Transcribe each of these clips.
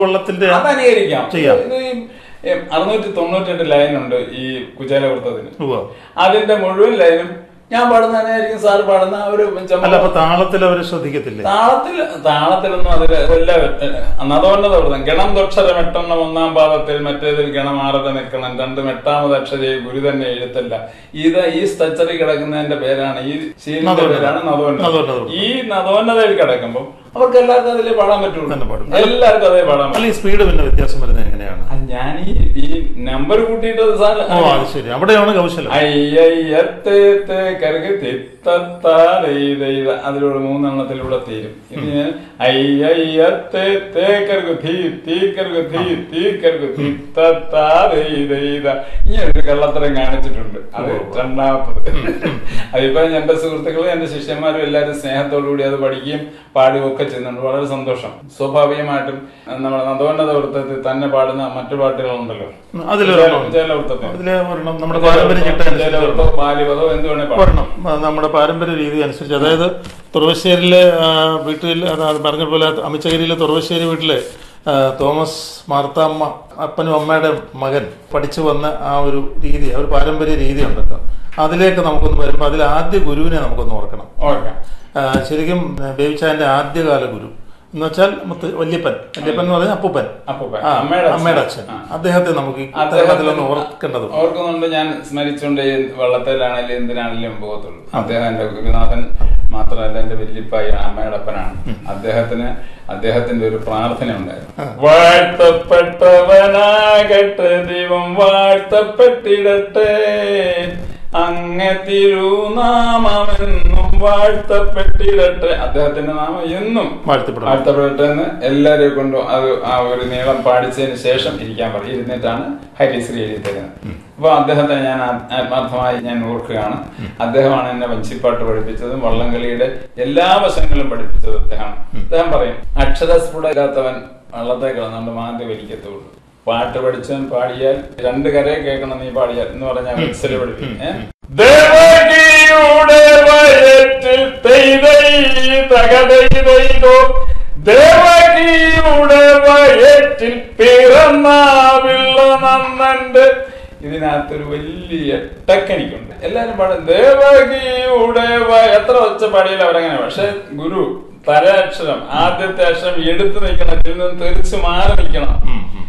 വെള്ളത്തിന്റെ അത് അനുകരിക്കാം ചെയ്യാം. ഇത് ഈ, ഏ, അറുന്നൂറ്റി തൊണ്ണൂറ്റെട്ട് ലൈൻ ഉണ്ട് ഈ കുചേല വൃത്തത്തിന് ഉവ്വ. അതിന്റെ മുഴുവൻ ലൈനും ഞാൻ പാടുന്ന തന്നെയായിരിക്കും സാറ് പാടുന്ന ആ ഒരു ചമ്മ- അല്ല അപ്പൊ താളത്തിൽ അവര് ശ്രദ്ധിക്കത്തില്ലേ താളത്തിൽ താളത്തിലൊന്നും അതിൽ എല്ലാ നദോന്നത വൃത്തം ഗണം തൊക്ഷരം എട്ടെണ്ണം ഒന്നാം പാദത്തിൽ മറ്റേതിൽ ഗണം ആറര നിൽക്കണം രണ്ടും എട്ടാമത് അക്ഷരയെ ഗുരു തന്നെ എഴുത്തല്ല ഇത് ഈ സ്ട്രക്ചറിൽ കിടക്കുന്നതിന്റെ പേരാണ് ഈ ശീലിന്റെ നദോന്നത. പേരാണ് നദോന്നത നദോന്നത വൃത്തം. ഈ നദോന്നതയിൽ കിടക്കുമ്പോൾ അവർക്ക് എല്ലാവർക്കും അതിലേ പാടാൻ പറ്റുള്ളൂ തന്നെ പാടും. എല്ലാവർക്കും അതേ പാടാൻ പറ്റും അല്ല ഈ സ്പീഡ് പിന്നെ വ്യത്യാസം വരുന്നത് എങ്ങനെയാണ് ആ, ഞാൻ ഈ ഈ നമ്പർ കൂട്ടിയിട്ട് സാർ ഓ അത് ശരി അവിടെയാണ് കൗശലം അയ്യയ്യത്തേത്തെ കരുകി തിത്തത്താലെയ്തെയ്ത അതിലൂടെ മൂന്നെണ്ണത്തിലൂടെ തീരും ഇത് ഞാൻ അയ്യയ്യത്തേത്തെ കരുകു തീ തീ കരുകു തീ തീ കരുകു തിത്തത്താലെയ്തെയ്ത ഇങ്ങനെ ഒരു കള്ളത്തരം കാണിച്ചിട്ടുണ്ട് അത് രണ്ടാമത്തത് അതിപ്പോ എന്റെ സുഹൃത്തുക്കളും എന്റെ ശിഷ്യന്മാരും എല്ലാവരും സ്നേഹത്തോടു കൂടി അത് പഠിക്കുകയും പാടുകയും ഒക്കെ ചെയ്യുന്നുണ്ട് വളരെ സന്തോഷം സ്വാഭാവികമായിട്ടും നമ്മുടെ നദോന്നത വൃത്തത്തിൽ തന്നെ പാടുന്ന മറ്റു പാട്ടുകളുണ്ടല്ലോ അതിലൊരെണ്ണം ജലവൃത്തത്തിൽ അതിലെ ഒരെണ്ണം നമ്മുടെ പാരമ്പര്യ ചിട്ട അനുസരിച്ച് ജലവൃത്തോ ബാലിപതോ എന്ത് വേണേ പാടാം ഒരെണ്ണം ആ, നമ്മുടെ പാരമ്പര്യ രീതി അനുസരിച്ച് അതായത് തുറവശ്ശേരിയിലെ ആ, വീട്ടിൽ അത് പറഞ്ഞ പോലെ അമിച്ചകരിയിലെ തുറവശ്ശേരി വീട്ടിലെ ആ, തോമസ് മാർത്താമ്മ അപ്പനും അമ്മയുടെ മകൻ പഠിച്ചു വന്ന ആ ഒരു രീതി ആ ഒരു പാരമ്പര്യ രീതി ഉണ്ടല്ലോ അതിലേക്ക് നമുക്കൊന്ന് വരുമ്പോൾ അതിൽ ആദ്യ ഗുരുവിനെ നമുക്കൊന്ന് ഓർക്കണം ഓർക്കാം ആ, ശരിക്കും ബേബിച്ചാന്റെ ആദ്യകാല ഗുരു എന്ന് വെച്ചാൽ മുത്ത് വല്യപ്പൻ വല്യപ്പൻ എന്ന് പറഞ്ഞാൽ അപ്പൂപ്പൻ അപ്പൂപ്പൻ. ആ, അമ്മയുടെ അച്ഛൻ. അമ്മയുടെ അച്ഛൻ ആ. അദ്ദേഹത്തെ നമുക്ക് ഈ തരത്തിലൊന്ന് ഓർക്കേണ്ടത് ഓർക്കുന്നുണ്ട് ഞാൻ സ്മരിച്ചുകൊണ്ട് ഈ വള്ളത്തിലാണെങ്കിലും എന്തിനാണെങ്കിലും പോകത്തുള്ളൂ അദ്ദേഹം എന്റെ ഗുരുനാഥൻ മാത്രമല്ല എന്റെ വല്യപ്പായി അമ്മയുടെ അപ്പനാണ് അദ്ദേഹത്തിന് അദ്ദേഹത്തിന്റെ ഒരു പ്രാർത്ഥന ഉണ്ടായിരുന്നു വാഴ്ത്തപ്പെട്ടവനാകട്ടെ ദൈവം വാഴ്ത്തപ്പെട്ടിടട്ടെ അങ്ങ തിരുനാമെന്നും വാഴ്ത്തപ്പെട്ടിടട്ടെ അദ്ദേഹത്തിന്റെ നാമം എന്നും വാഴ്ത്തപ്പെടണം വാഴ്ത്തപ്പെടട്ടെ എന്ന് എല്ലാവരെയും കൊണ്ടും അത് ആ ഒരു നീളം പാടിച്ചതിന് ശേഷം ഇരിക്കാൻ പറയും ഇരുന്നിട്ടാണ് ഹരിശ്രീ എഴുതി തരുന്നത് അപ്പൊ അദ്ദേഹത്തെ ഞാൻ ആ- ആത്മാർത്ഥമായി ഞാൻ ഓർക്കുകയാണ് അദ്ദേഹമാണ് എന്നെ വഞ്ചിപ്പാട്ട് പഠിപ്പിച്ചതും വള്ളംകളിയുടെ എല്ലാ വശങ്ങളും പഠിപ്പിച്ചത് അദ്ദേഹമാണ് അദ്ദേഹം പറയും അക്ഷരസ്ഫുടരാത്തവൻ വള്ളത്തെ കിടന്നുകൊണ്ട് മാന്തി വലിക്കത്തുള്ളൂ പാട്ട് പഠിച്ചവൻ പാടിയാൽ രണ്ട് കരയെ കേൾക്കണം നീ പാടിയാൽ എന്ന് പറഞ്ഞാൽ മനസ്സിൽ പഠിപ്പിക്കും ഏ? ദേവകിയുടെ വയറ്റിൽ തെയ്തൈ തകതൈതൈതോ ദേവകിയുടെ വയറ്റിൽ പിറന്നാവിള്ള നന്നണ്ട് ഇതിനകത്തൊരു വലിയ ടെക്നിക്കുണ്ട് എല്ലാരും പാടും ദേവകിയുടെ വ- എത്ര ഒച്ച പാടിയാലും അവരങ്ങനെ പക്ഷെ ഗുരു തരാക്ഷരം ആദ്യത്തെ അക്ഷരം എടുത്തു നിൽക്കണം ഇതിൽ നിന്ന് തെറിച്ച് മാറി നിൽക്കണം ഉം, ഉം.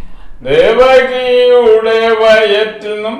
ദേവകിയുടെ വയറ്റിൽ നിന്നും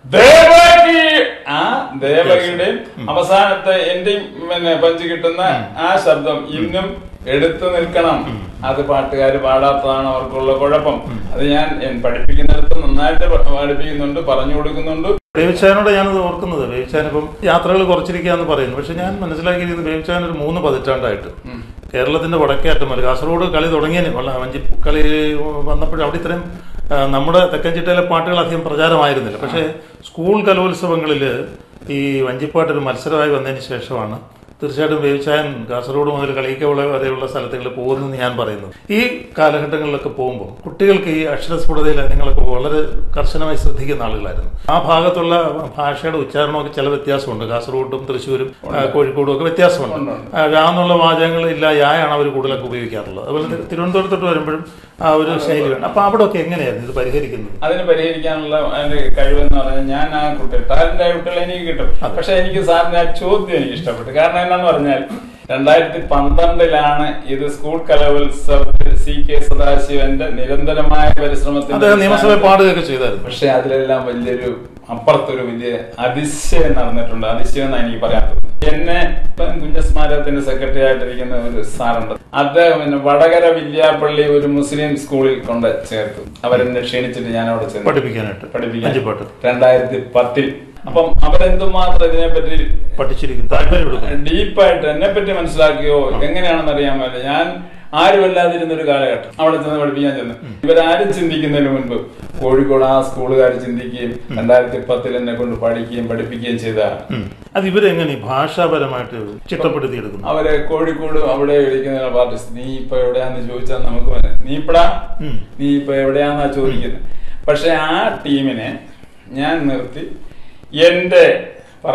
ദേവകി ആ ദേവകിയുടെയും അവസാനത്തെ എന്റെയും പിന്നെ പഞ്ച് കിട്ടുന്ന ആ ശബ്ദം ഇന്നും എടുത്തു നിൽക്കണം അത് പാട്ടുകാർ പാടാത്തതാണ് അവർക്കുള്ള കുഴപ്പം അത് ഞാൻ എൻ- പഠിപ്പിക്കുന്നിടത്ത് നന്നായിട്ട് പ- പഠിപ്പിക്കുന്നുണ്ട് പറഞ്ഞു കൊടുക്കുന്നുണ്ട് ബേബിച്ചാനോട് ഞാനത് ഓർക്കുന്നത് ബേബിച്ചാൻ ഇപ്പം യാത്രകൾ കുറച്ചിരിക്കാന്ന് പറയുന്നു പക്ഷെ ഞാൻ മനസ്സിലാക്കിയിരിക്കുന്നത് ബേബിച്ചാൻ ഒരു മൂന്ന് പതിറ്റാണ്ടായിട്ട് കേരളത്തിന്റെ വടക്കേ അറ്റം വരെ കാസർഗോഡ് കളി തുടങ്ങിയതിന് വള്ള വഞ്ചി കളി വന്നപ്പോഴും അവിടെ ഇത്രയും ആ, നമ്മുടെ തെക്കൻ ചിട്ടയിലെ പാട്ടുകൾ അധികം പ്രചാരമായിരുന്നില്ല പക്ഷേ സ്കൂൾ കലോത്സവങ്ങളിൽ ഈ വഞ്ചിപ്പാട്ട് ഒരു മത്സരമായി വന്നതിന് ശേഷമാണ് തീർച്ചയായിട്ടും വേവിച്ചായൻ കാസർഗോഡ് മുതൽ കളിക്കവള വരെയുള്ള സ്ഥലത്തുകളിൽ പോകുന്നെന്ന് ഞാൻ പറയുന്നത് ഈ കാലഘട്ടങ്ങളിലൊക്കെ പോകുമ്പോൾ കുട്ടികൾക്ക് ഈ അക്ഷരസ്ഫുടതയിൽ നിങ്ങളൊക്കെ വളരെ കർശനമായി ശ്രദ്ധിക്കുന്ന ആളുകളായിരുന്നു ആ ഭാഗത്തുള്ള ഭാഷയുടെ ഉച്ചാരണമൊക്കെ ചില വ്യത്യാസമുണ്ട് കാസർഗോഡും തൃശ്ശൂരും ആ, കോഴിക്കോടും ഒക്കെ വ്യത്യാസമുണ്ട് ആ, ഴ എന്നുള്ള വാചകങ്ങൾ ഇല്ല യായാണ് അവർ കൂടുതലൊക്കെ ഉപയോഗിക്കാറുള്ളത് അതുപോലെ തി- തിരുവനന്തപുരത്തോട്ട് വരുമ്പോഴും ആ ഒരു ശൈലി വേണം അപ്പൊ അവിടെ ഒക്കെ എങ്ങനെയായിരുന്നു ഇത് പരിഹരിക്കുന്നത് അതിന് പരിഹരിക്കാനുള്ള അതിന്റെ കഴിവെന്ന് പറഞ്ഞാൽ ഞാൻ ആ കുട്ടി ടാലന്റ് ആയ കുട്ടികളെ എനിക്ക് കിട്ടും പക്ഷെ എനിക്ക് സാറിന്റെ ആ ചോദ്യം എനിക്ക് ഇഷ്ടപ്പെട്ടു കാരണം എന്താന്ന് പറഞ്ഞാൽ രണ്ടായിരത്തി പന്ത്രണ്ടിലാണ് ഇത് സ്കൂൾ കലോത്സവത്തിൽ സി കെ സദാശിവന്റെ നിരന്തരമായ പരിശ്രമത്തിൽ അദ്ദേഹം നിയമസഭയിൽ പാടുകയൊക്കെ ചെയ്തായിരുന്നു പക്ഷെ അതിലെല്ലാം വലിയൊരു അപ്പുറത്തൊരു വലിയ അതിശയം നടന്നിട്ടുണ്ട് അതിശയം എന്നാണ് എനിക്ക് പറയാൻ തോന്നുന്നത് എന്നെ ഇപ്പം കുഞ്ഞസ്മാരകത്തിന്റെ സെക്രട്ടറി ആയിട്ടിരിക്കുന്ന ഒരു സാറുണ്ട് അദ്ദേഹം എന്നെ വടകര വില്യാപ്പള്ളി ഒരു മുസ്ലിം സ്കൂളിൽ കൊണ്ട് ചേർത്തു അവരെന്നെ ക്ഷണിച്ചിട്ട് ഞാൻ അവിടെ ചെന്നു പഠിപ്പിക്കാനായിട്ട് പഠിപ്പിക്കാൻ വഞ്ചിപ്പാട്ട് രണ്ടായിരത്തി പത്തിൽ അപ്പം അവരെന്തുമാത്രം ഇതിനെപ്പറ്റി പഠിച്ചിരിക്കും താല്പര്യം എടുക്കും ഡീപ്പായിട്ട് എന്നെ പറ്റി മനസ്സിലാക്കിയോ എങ്ങനെയാണെന്ന് അറിയാൻ പറ്റില്ല ഞാൻ ആരുമല്ലാതിരുന്ന ഒരു കാലഘട്ടം അവിടെ ചെന്ന് പഠിപ്പിക്കാൻ ചെന്ന് ഇവരാരും ചിന്തിക്കുന്നതിന് മുൻപ് കോഴിക്കോട് ആ സ്കൂളുകാർ ചിന്തിക്കുകയും രണ്ടായിരത്തി പത്തിൽ എന്നെ കൊണ്ട് പഠിക്കുകയും പഠിപ്പിക്കുകയും ചെയ്തതാണ് ഉം. അത് ഇവരെങ്ങനെ ഈ ഭാഷാപരമായിട്ട് ചിട്ടപ്പെടുത്തിയെടുക്കുന്നു അവരെ കോഴിക്കോട് അവിടെ ഇരിക്കുന്ന പാർട്ടിസ്റ്റ് നീ ഇപ്പൊ എവിടെയാന്ന് ചോദിച്ചാൽ നമുക്ക് മനസ്സി- നീ ഇപ്പടാ ഉം. നീ ഇപ്പൊ എവിടെയാന്നാ ചോദിക്കുന്നത് പക്ഷെ ആ ടീമിനെ ഞാൻ നിർത്തി എന്റെ പറ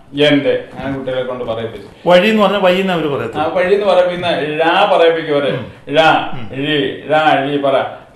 എന്റെ അങ്ങനെ കുട്ടികളെ കൊണ്ട് പറയിപ്പിച്ചു വഴി എന്ന് പറഞ്ഞാൽ വൈന്ന് അവർ ആ പറയത്തില്ല വഴി എന്ന് പറയുന്ന ഴ പറയിപ്പിക്കും അവരെ ഴ ഴി ഴ ഴി പറ